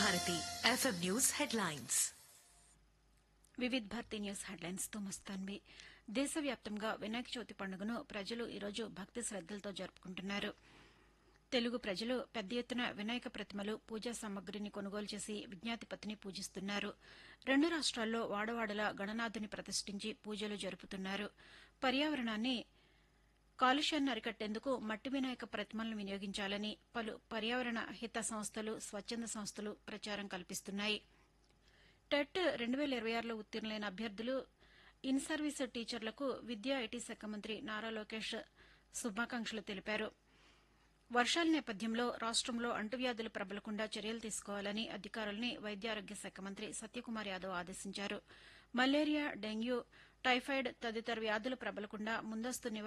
Bharati FM news headlines Vividh Bharati news headlines తో మస్తాన్వి దేశవ్యాప్తంగా వినాయక చవితి పండుగను ప్రజలు ఈరోజు భక్తి శ్రద్దలతో జరుపుకుంటున్నారు తెలుగు ప్రజలు పెద్ద ఎత్తున వినాయక ప్రతిమలు పూజా సామగ్రిని కొనుగోలు చేసి విజ్ఞాతిపతిని పూజిస్తున్నారు రెండు రాష్ట్రాల్లో వాడవాడల గణనాథుని ప్రతిష్ఠించి పూజలు జరుపుతున్నారు పర్యావరణాన్ని కాలుష్యాన్ని అరికట్టేందుకు మట్టి వినాయక ప్రతిమలను వినియోగించాలని పలు పర్యావరణ హిత సంస్థలు స్వచ్ఛంద సంస్థలు ప్రచారం కల్పిస్తున్నాయి టెట్ రెండు వేల ఇరవై ఆరులో ఉత్తీర్ణులైన అభ్యర్థులు ఇన్ సర్వీస్ టీచర్లకు విద్యా ఐటీ శాఖ మంత్రి నారా లోకేష్ శుభాకాంక్షలు తెలిపారు వర్షాల నేపథ్యంలో రాష్టంలో అంటువ్యాధులు ప్రబలకుండా చర్యలు తీసుకోవాలని అధికారులని వైద్యారోగ్య శాఖ మంత్రి సత్యకుమార్ యాదవ్ ఆదేశించారు మలేరియా డెంగ్యూ టైఫాయిడ్ తదితర వ్యాధులు ప్రబలకుండా ముందస్తు